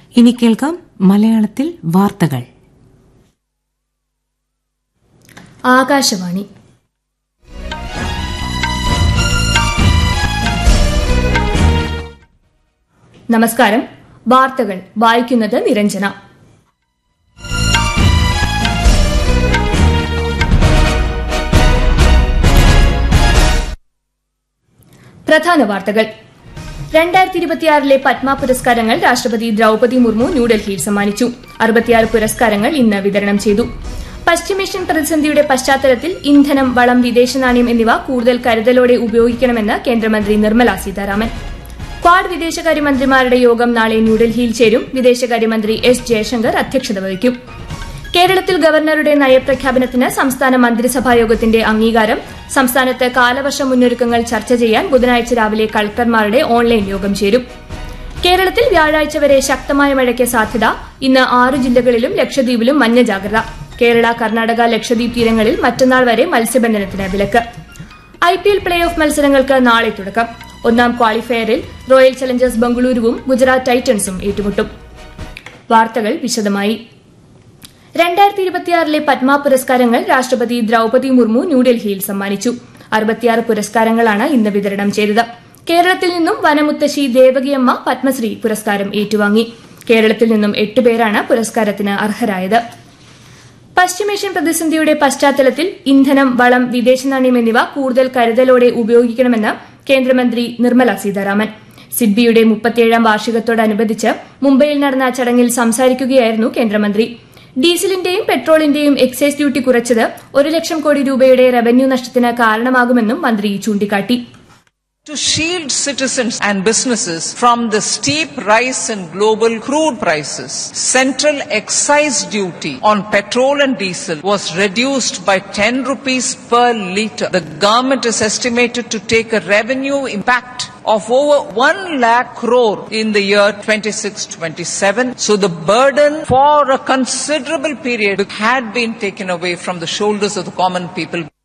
ഇനി കേൾക്കാം മലയാളത്തിൽ വാർത്തകൾ ആകാശവാണി നമസ്കാരം വാർത്തകൾ വായിക്കുന്നത് നിരഞ്ജന പ്രധാന വാർത്തകൾ രണ്ടായിരത്തി ഇരുപത്തിയാറിലെ പത്മ പുരസ്കാരങ്ങൾ രാഷ്ട്രപതി ദ്രൌപതി മുർമു ന്യൂഡൽഹിയിൽ സമ്മാനിച്ചു അറുപത്തിയാറ് പുരസ്കാരങ്ങൾ ഇന്ന് വിതരണം ചെയ്തു പശ്ചിമേഷ്യൻ പ്രതിസന്ധിയുടെ പശ്ചാത്തലത്തിൽ ഇന്ധനം വളം വിദേശ നാണ്യം എന്നിവ കൂടുതൽ കരുതലോടെ ഉപയോഗിക്കണമെന്ന് കേന്ദ്രമന്ത്രി നിർമ്മല സീതാരാമൻ ക്വാഡ് വിദേശകാര്യമന്ത്രിമാരുടെ യോഗം നാളെ ന്യൂഡൽഹിയിൽ ചേരും വിദേശകാര്യമന്ത്രി എസ് ജയശങ്കർ അധ്യക്ഷത വഹിക്കും കേരളത്തിൽ ഗവർണറുടെ നയപ്രഖ്യാപനത്തിന് സംസ്ഥാന മന്ത്രിസഭാ യോഗത്തിന്റെ അംഗീകാരം സംസ്ഥാനത്ത് കാലവർഷ മുന്നൊരുക്കങ്ങൾ ചർച്ച ചെയ്യാൻ ബുധനാഴ്ച രാവിലെ കളക്ടർമാരുടെ ഓൺലൈൻ യോഗം ചേരും കേരളത്തിൽ വ്യാഴാഴ്ച വരെ ശക്തമായ മഴയ്ക്ക് സാധ്യത ഇന്ന് ആറ് ജില്ലകളിലും ലക്ഷദ്വീപിലും മഞ്ഞ ജാഗ്രത കേരള കർണാടക ലക്ഷദ്വീപ് തീരങ്ങളിൽ മറ്റന്നാൾ വരെ മത്സ്യബന്ധനത്തിന് വിലക്ക് I P L play off മത്സരങ്ങൾക്ക് നാളെ തുടക്കം ഒന്നാം ക്വാളിഫയറിൽ റോയൽ ചലഞ്ചേഴ്സ് ബംഗളൂരുവും ഗുജറാത്ത് ടൈറ്റൻസും ഏറ്റുമുട്ടും വാർത്തകൾ വിശദമായി രണ്ടായിരത്തി ഇരുപത്തിയാറിലെ പത്മ പുരസ്കാരങ്ങൾ രാഷ്ട്രപതി ദ്രൌപതി മുർമു ന്യൂഡൽഹിയിൽ സമ്മാനിച്ചു അറുപത്തിയാറ് പുരസ്കാരങ്ങളാണ് ഇന്ന് വിതരണം ചെയ്തത് കേരളത്തിൽ നിന്നും വനമുത്തശ്ശി ദേവകിയമ്മ പത്മശ്രീ പുരസ്കാരം ഏറ്റുവാങ്ങി കേരളത്തിൽ നിന്നും എട്ടുപേരാണ് പുരസ്കാരത്തിന് അർഹരായത് പശ്ചിമേഷ്യൻ പ്രതിസന്ധിയുടെ പശ്ചാത്തലത്തിൽ ഇന്ധനം വളം വിദേശ നാണ്യം എന്നിവ കൂടുതൽ കരുതലോടെ ഉപയോഗിക്കണമെന്ന് കേന്ദ്രമന്ത്രി നിർമ്മല സീതാരാമൻ സിഡ്ബിയുടെ മുപ്പത്തിയേഴാം വാർഷികത്തോടനുബന്ധിച്ച് മുംബൈയിൽ നടന്ന ചടങ്ങിൽ സംസാരിക്കുകയായിരുന്നു കേന്ദ്രമന്ത്രി ഡീസലിന്റെയും പെട്രോളിന്റെയും എക്സൈസ് ഡ്യൂട്ടി കുറച്ചത് ഒരു ലക്ഷം കോടി രൂപയുടെ റവന്യൂ നഷ്ടത്തിന് കാരണമാകുമെന്നും മന്ത്രി ചൂണ്ടിക്കാട്ടി to shield citizens and businesses from the steep rise in global crude prices. Central excise duty on petrol and diesel was reduced by 10 rupees per litre. The government is estimated to take a revenue impact of over 1 lakh crore in the year 26-27. So the burden for a considerable period had been taken away from the shoulders of the common people.